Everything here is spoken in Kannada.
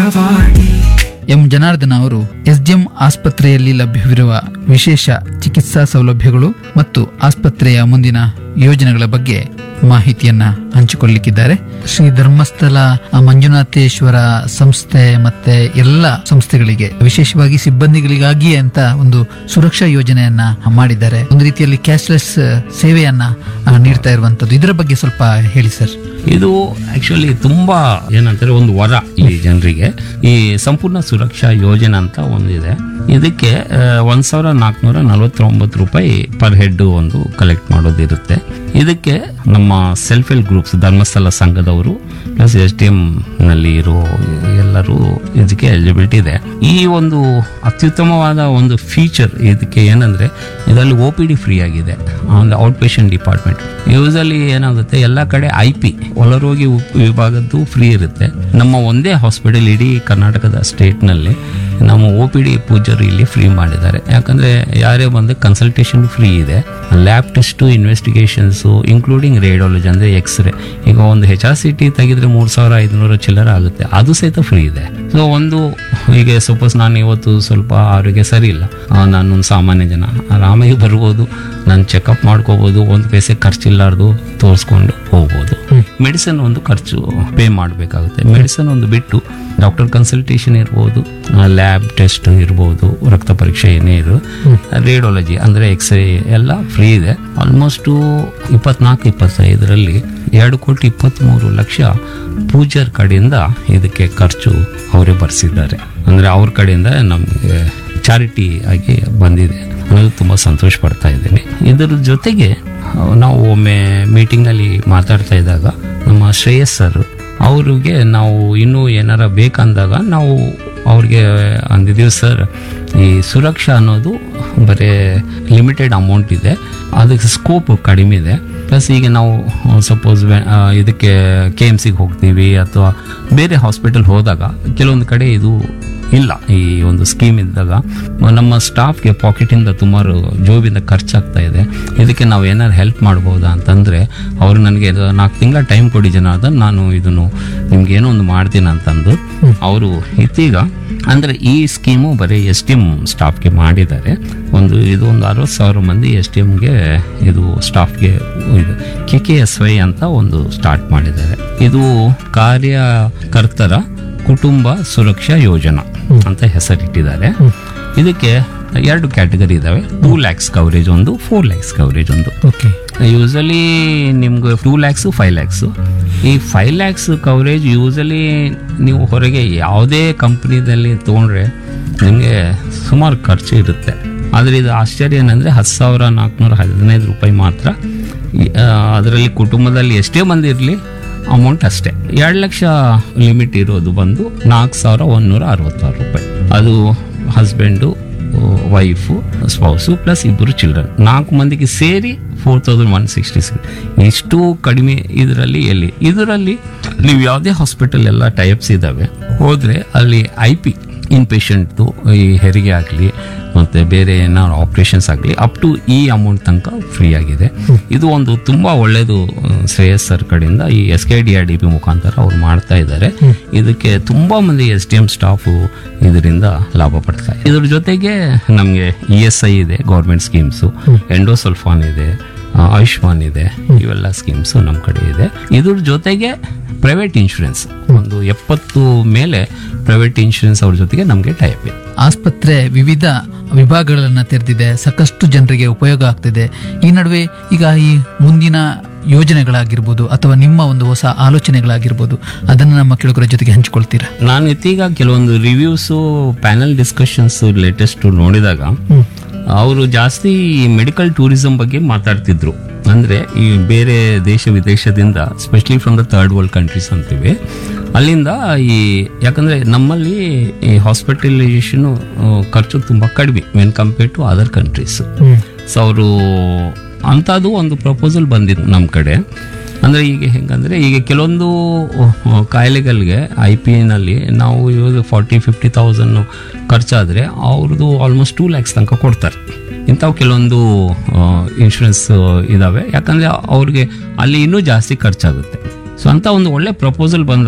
ಆಕಾಶವಾಣಿ ಎಂ ಜನಾರ್ದನ ಅವರು ಎಸ್ಡಿಎಂ ಆಸ್ಪತ್ರೆಯಲ್ಲಿ ಲಭ್ಯವಿರುವ ವಿಶೇಷ ಚಿಕಿತ್ಸಾ ಸೌಲಭ್ಯಗಳು ಮತ್ತು ಆಸ್ಪತ್ರೆಯ ಮುಂದಿನ ಯೋಜನೆಗಳ ಬಗ್ಗೆ ಮಾಹಿತಿಯನ್ನ ಹಂಚಿಕೊಳ್ಳಲಿಕ್ಕಿದ್ದಾರೆ ಶ್ರೀ ಧರ್ಮಸ್ಥಳ ಮಂಜುನಾಥೇಶ್ವರ ಸಂಸ್ಥೆ ಮತ್ತೆ ಎಲ್ಲ ಸಂಸ್ಥೆಗಳಿಗೆ ವಿಶೇಷವಾಗಿ ಸಿಬ್ಬಂದಿಗಳಿಗಾಗಿಯೇ ಅಂತ ಒಂದು ಸುರಕ್ಷಾ ಯೋಜನೆಯನ್ನ ಮಾಡಿದ್ದಾರೆ ಒಂದು ರೀತಿಯಲ್ಲಿ ಕ್ಯಾಶ್ಲೆಸ್ ಸೇವೆಯನ್ನ ಆ, ನೀಡ್ತಾ ಇರುವಂತದ್ದು ಇದರ ಬಗ್ಗೆ ಸ್ವಲ್ಪ ಹೇಳಿ ಸರ್ ಇದು ಆಕ್ಚುಲಿ ತುಂಬಾ ಏನಂತಾರೆ ಒಂದು ವರ ಈ ಜನರಿಗೆ ಈ ಸಂಪೂರ್ಣ ಸುರಕ್ಷಾ ಯೋಜನೆ ಅಂತ ಒಂದಿದೆ ಇದಕ್ಕೆ ಆ, ಒಂದ್ ಸಾವಿರ ನಾಲ್ಕುನೂರ ನಲವತ್ತೊಂಬತ್ತು ರೂಪಾಯಿ ಪರ್ ಹೆಡ್ ಒಂದು ಕಲೆಕ್ಟ್ ಮಾಡೋದಿರುತ್ತೆ ಇದಕ್ಕೆ ನಮ್ಮ ಸೆಲ್ಫ್ ಹೆಲ್ಪ್ ಗ್ರೂಪ್ಸ್ ಧರ್ಮಸ್ಥಳ ಸಂಘದವರು ಪ್ಲಸ್ ಎಸ್ ಡಿ ಎಂ ನಲ್ಲಿ ಇರೋ ಎಲ್ಲರೂ ಇದಕ್ಕೆ ಎಲಿಜಿಬಿಲಿಟಿ ಇದೆ ಈ ಒಂದು ಅತ್ಯುತ್ತಮವಾದ ಒಂದು ಫೀಚರ್ ಇದಕ್ಕೆ ಏನಂದ್ರೆ ಇದರಲ್ಲಿ ಒ ಪಿ ಡಿ ಫ್ರೀ ಆಗಿದೆ ಒಂದು ಔಟ್ ಪೇಷಂಟ್ ಡಿಪಾರ್ಟ್ಮೆಂಟ್ ಯೂಸಲಿ ಏನಾಗುತ್ತೆ ಎಲ್ಲ ಕಡೆ ಐ ಪಿ ಒಳರೋಗಿ ಉಪ್- ವಿಭಾಗದ್ದು ಫ್ರೀ ಇರುತ್ತೆ ನಮ್ಮ ಒಂದೇ ಹಾಸ್ಪಿಟಲ್ ಇಡೀ ಕರ್ನಾಟಕದ ಸ್ಟೇಟ್ನಲ್ಲಿ ನಮ್ಮ ಒ ಪಿ ಡಿ ಪೂಜರು ಇಲ್ಲಿ ಫ್ರೀ ಮಾಡಿದ್ದಾರೆ ಯಾಕಂದ್ರೆ ಯಾರೇ ಬಂದು ಕನ್ಸಲ್ಟೇಷನ್ ಫ್ರೀ ಇದೆ lab test investigations including radiology ಅಂದರೆ ಎಕ್ಸ್ರೇ ಈಗ ಒಂದು ಹೆಚ್ ಆರ್ ಸಿ ಟಿ ತೆಗೆದ್ರೆ ಮೂರು ಸಾವಿರ ಐದುನೂರು ಚಿಲ್ಲರ ಆಗುತ್ತೆ ಅದು ಸಹಿತ ಫ್ರೀ ಇದೆ ಸೊ ಒಂದು ಈಗ ಸಪೋಸ್ ನಾನು ಇವತ್ತು ಸ್ವಲ್ಪ ಆರೋಗ್ಯ ಸರಿ ಇಲ್ಲ ಆ, ನಾನೊಂದು ಸಾಮಾನ್ಯ ಜನ ಆರಾಮಾಗಿ ಬರ್ಬೋದು ನಾನು ಚೆಕಪ್ ಮಾಡ್ಕೋಬೋದು ಒಂದು ಪೈಸೆ ಖರ್ಚಿಲ್ಲಾರ್ದು ತೋರಿಸ್ಕೊಂಡು ಹೋಗ್ಬೋದು ಮೆಡಿಸಿನ್ ಒಂದು ಖರ್ಚು ಪೇ ಮಾಡಬೇಕಾಗುತ್ತೆ ಮೆಡಿಸಿನ್ ಒಂದು ಬಿಟ್ಟು ಡಾಕ್ಟರ್ ಕನ್ಸಲ್ಟೇಷನ್ ಇರ್ಬೋದು ಲ್ಯಾಬ್ ಟೆಸ್ಟ್ ಇರ್ಬೋದು ರಕ್ತ ಪರೀಕ್ಷೆ ಏನೇ ಇರು ರೇಡಿಯಾಲಜಿ ಅಂದರೆ ಎಕ್ಸ್ರೇ ಎಲ್ಲ ಫ್ರೀ ಇದೆ ಆಲ್ಮೋಸ್ಟು ಇಪ್ಪತ್ನಾಲ್ಕು ಇಪ್ಪತ್ತೈದರಲ್ಲಿ ಎರಡು ಕೋಟಿ ಇಪ್ಪತ್ತ್ಮೂರು ಲಕ್ಷ ಪೂಜಾರ್ ಕಡೆಯಿಂದ ಇದಕ್ಕೆ ಖರ್ಚು ಅವರೇ ಭರಿಸಿದ್ದಾರೆ ಅಂದರೆ ಅವ್ರ ಕಡೆಯಿಂದ ನಮಗೆ ಚಾರಿಟಿ ಆಗಿ ಬಂದಿದೆ ಅನ್ನೋದು ತುಂಬ ಸಂತೋಷ ಪಡ್ತಾ ಇದ್ದೀನಿ ಇದರ ಜೊತೆಗೆ ಅಹ್, ನಾವು ಒಮ್ಮೆ ಮೀಟಿಂಗ್ನಲ್ಲಿ ಮಾತಾಡ್ತಾ ಇದ್ದಾಗ ನಮ್ಮ ಶ್ರೇಯಸ್ ಸರ್ ಅವ್ರಿಗೆ ನಾವು ಇನ್ನೂ ಏನಾರ ಬೇಕಂದಾಗ ನಾವು ಅವ್ರಿಗೆ ಅಂದಿದ್ದೀವಿ ಸರ್ ಈ ಸುರಕ್ಷಾ ಅನ್ನೋದು ಬರೀ ಲಿಮಿಟೆಡ್ ಅಮೌಂಟ್ ಇದೆ ಅದಕ್ಕೆ ಸ್ಕೋಪ್ ಕಡಿಮೆ ಇದೆ ಪ್ಲಸ್ ಈಗ ನಾವು ಸಪೋಸ್ ಇದಕ್ಕೆ ಕೆ ಎಮ್ ಸಿಗೆ ಹೋಗ್ತೀವಿ ಅಥವಾ ಬೇರೆ ಹಾಸ್ಪಿಟಲ್ ಹೋದಾಗ ಕೆಲವೊಂದು ಕಡೆ ಇದು ಇಲ್ಲ ಈ ಒಂದು ಸ್ಕೀಮ್ ಇದ್ದಾಗ ನಮ್ಮ ಸ್ಟಾಫ್ಗೆ ಪಾಕೆಟಿಂದ ಸುಮಾರು ಜೋಬಿಂದ ಖರ್ಚಾಗ್ತಾ ಇದೆ ಇದಕ್ಕೆ ನಾವು ಏನಾದ್ರು ಹೆಲ್ಪ್ ಮಾಡ್ಬೋದಾ ಅಂತಂದರೆ ಅವರು ನನಗೆ ನಾಲ್ಕು ತಿಂಗಳ ಟೈಮ್ ಕೊಡಿ ಜನಾರ್ದನ್ ನಾನು ಇದನ್ನು ನಿಮ್ಗೆ ಏನೋ ಒಂದು ಮಾಡ್ತೀನಿ ಅಂತಂದು ಅವರು ಇತ್ತೀಗ ಅಂದರೆ ಈ ಸ್ಕೀಮು ಬರೀ ಎಸ್ ಟಿ ಎಮ್ ಸ್ಟಾಫ್ಗೆ ಮಾಡಿದ್ದಾರೆ ಒಂದು ಇದು ಒಂದು ಅರವತ್ತು ಸಾವಿರ ಮಂದಿ ಎಸ್ ಟಿ ಎಮ್ಗೆ ಇದು ಸ್ಟಾಫ್ಗೆ ಇದು ಕೆ ಕೆ ಎಸ್ ವೈ ಅಂತ ಒಂದು ಸ್ಟಾರ್ಟ್ ಮಾಡಿದ್ದಾರೆ ಇದು ಕಾರ್ಯಕರ್ತರ ಕುಟುಂಬ ಸುರಕ್ಷಾ ಯೋಜನಾ ಅಂತ ಹೆಸರಿಟ್ಟಿದ್ದಾರೆ ಇದಕ್ಕೆ ಎರಡು ಕ್ಯಾಟಗರಿ ಇದಾವೆ ಟೂ ಲ್ಯಾಕ್ಸ್ ಕವರೇಜ್ ಒಂದು ಫೋರ್ ಲ್ಯಾಕ್ಸ್ ಕವರೇಜ್ ಒಂದು ಓಕೆ ಯೂಸಲಿ ನಿಮ್ಗೆ ಟೂ ಲ್ಯಾಕ್ಸು ಫೈವ್ ಲ್ಯಾಕ್ಸು ಈ ಫೈವ್ ಲ್ಯಾಕ್ಸ್ ಕವರೇಜ್ ಯೂಸಲಿ ನೀವು ಹೊರಗೆ ಯಾವುದೇ ಕಂಪ್ನಿದಲ್ಲಿ ತೊಗೊಂಡ್ರೆ ನಿಮಗೆ ಸುಮಾರು ಖರ್ಚು ಇರುತ್ತೆ ಆದರೆ ಇದು ಆಶ್ಚರ್ಯ ಏನಂದರೆ ಹತ್ತು ಸಾವಿರ ನಾಲ್ಕುನೂರ ಹದಿನೈದು ರೂಪಾಯಿ ಮಾತ್ರ ಅದರಲ್ಲಿ ಕುಟುಂಬದಲ್ಲಿ ಎಷ್ಟೇ ಮಂದಿ ಇರಲಿ ಅಮೌಂಟ್ ಅಷ್ಟೇ ಎರಡು ಲಕ್ಷ ಲಿಮಿಟ್ ಇರೋದು ಬಂದು ನಾಲ್ಕು ಸಾವಿರ ಒಂದೂರ ಅರವತ್ತಾರು ರೂಪಾಯಿ ಅದು ಹಸ್ಬೆಂಡು ವೈಫು ಸ್ಪೌಸು ಪ್ಲಸ್ ಇಬ್ಬರು ಚಿಲ್ಡ್ರನ್ ನಾಲ್ಕು ಮಂದಿಗೆ ಸೇರಿ four thousand one sixty six ಇಷ್ಟು ಕಡಿಮೆ ಇದರಲ್ಲಿ ಎಲ್ಲಿ ಇದರಲ್ಲಿ ನೀವು ಯಾವುದೇ ಹಾಸ್ಪಿಟಲ್ ಎಲ್ಲ ಟೈಪ್ಸ್ ಇದ್ದಾವೆ ಹೋದರೆ ಅಲ್ಲಿ ಐ ಪಿ ಇನ್ ಪೇಷಂಟ್ದು ಈ ಹೆರಿಗೆ ಆಗಲಿ ಮತ್ತು ಬೇರೆ ಏನಾದ್ರು ಆಪ್ರೇಷನ್ಸ್ ಆಗಲಿ ಅಪ್ ಟು ಈ ಅಮೌಂಟ್ ತನಕ ಫ್ರೀ ಆಗಿದೆ ಇದು ಒಂದು ತುಂಬ ಒಳ್ಳೆಯದು ಶ್ರೇಯಸ್ ಸರ್ ಕಡೆಯಿಂದ ಈ S K D R D P ಮುಖಾಂತರ ಅವ್ರು ಮಾಡ್ತಾ ಇದ್ದಾರೆ ಇದಕ್ಕೆ ತುಂಬ ಮಂದಿ ಎಸ್ ಡಿ ಎಂ ಸ್ಟಾಫು ಇದರಿಂದ ಲಾಭ ಪಡ್ತಾರೆ ಇದ್ರ ಜೊತೆಗೆ ನಮಗೆ ಇ ಎಸ್ ಐ ಇದೆ ಗೌರ್ಮೆಂಟ್ ಸ್ಕೀಮ್ಸು ಎಂಡೋಸಲ್ಫಾನ್ ಇದೆ ಆ, ಆಯುಷ್ಮಾನ್ ಇದೆ ಇವೆಲ್ಲ ಸ್ಕೀಮ್ಸ್ ನಮ್ಮ ಕಡೆ ಇದೆ ಇದ್ರ ಜೊತೆಗೆ ಪ್ರೈವೇಟ್ ಇನ್ಶೂರೆನ್ಸ್ ಒಂದು ಎಪ್ಪತ್ತು ಮೇಲೆ ಪ್ರೈವೇಟ್ ಇನ್ಶೂರೆನ್ಸ್ ಅವ್ರ ಜೊತೆಗೆ ನಮಗೆ ಟೈಪ್ ಇದೆ ಆಸ್ಪತ್ರೆ ವಿವಿಧ ವಿಭಾಗಗಳನ್ನ ತೆರೆದಿದೆ ಸಾಕಷ್ಟು ಜನರಿಗೆ ಉಪಯೋಗ ಆಗ್ತಿದೆ ಈ ನಡುವೆ ಈಗ ಈ ಮುಂದಿನ ಯೋಜನೆಗಳಾಗಿರ್ಬೋದು ಅಥವಾ ನಿಮ್ಮ ಒಂದು ಹೊಸ ಆಲೋಚನೆಗಳಾಗಿರ್ಬೋದು ಅದನ್ನು ನಮ್ಮ ಕೆಳಗರ ಜೊತೆಗೆ ಹಂಚಿಕೊಳ್ತೀರಾ ನಾನು ಇತ್ತೀಗ ಕೆಲವೊಂದು ರಿವ್ಯೂಸು ಪ್ಯಾನಲ್ ಡಿಸ್ಕಷನ್ಸ್ ಲೇಟೆಸ್ಟ್ ನೋಡಿದಾಗ ಅವರು ಜಾಸ್ತಿ ಮೆಡಿಕಲ್ ಟೂರಿಸಂ ಬಗ್ಗೆ ಮಾತಾಡ್ತಿದ್ರು ಅಂದ್ರೆ ಈ ಬೇರೆ ದೇಶ ವಿದೇಶದಿಂದ specially from the third world countries ಅಂತೀವಿ ಅಲ್ಲಿಂದ ಈ ಯಾಕಂದ್ರೆ ನಮ್ಮಲ್ಲಿ ಈ ಹಾಸ್ಪಿಟಲೈಸೇಷನ್ ಖರ್ಚು ತುಂಬಾ ಕಡಿಮೆ when compare to other countries so ಅವರು ಅಂಥದ್ದು ಒಂದು ಪ್ರಪೋಸಲ್ ಬಂದಿತ್ತು ನಮ್ಮ ಕಡೆ ಅಂದರೆ ಈಗ ಹೆಂಗಂದರೆ ಈಗ ಕೆಲವೊಂದು ಅಹ್, ಕಾಯಿಲೆಗಳಿಗೆ ಐ ಪಿ ನಲ್ಲಿ ನಾವು ಇವಾಗ ಫಾರ್ಟಿ ಫಿಫ್ಟಿ ತೌಸಂಡ್ ಖರ್ಚಾದರೆ ಅವ್ರದ್ದು ಆಲ್ಮೋಸ್ಟ್ ಟೂ ಲ್ಯಾಕ್ಸ್ ತನಕ ಕೊಡ್ತಾರೆ ಇಂಥವು ಕೆಲವೊಂದು ಇನ್ಶೂರೆನ್ಸ್ ಇದ್ದಾವೆ ಯಾಕಂದರೆ ಅವ್ರಿಗೆ ಅಲ್ಲಿ ಇನ್ನೂ ಜಾಸ್ತಿ ಖರ್ಚಾಗುತ್ತೆ ಸೊ ಅಂತ ಒಂದು ಒಳ್ಳೆ ಪ್ರಪೋಸಲ್ ಬಂದ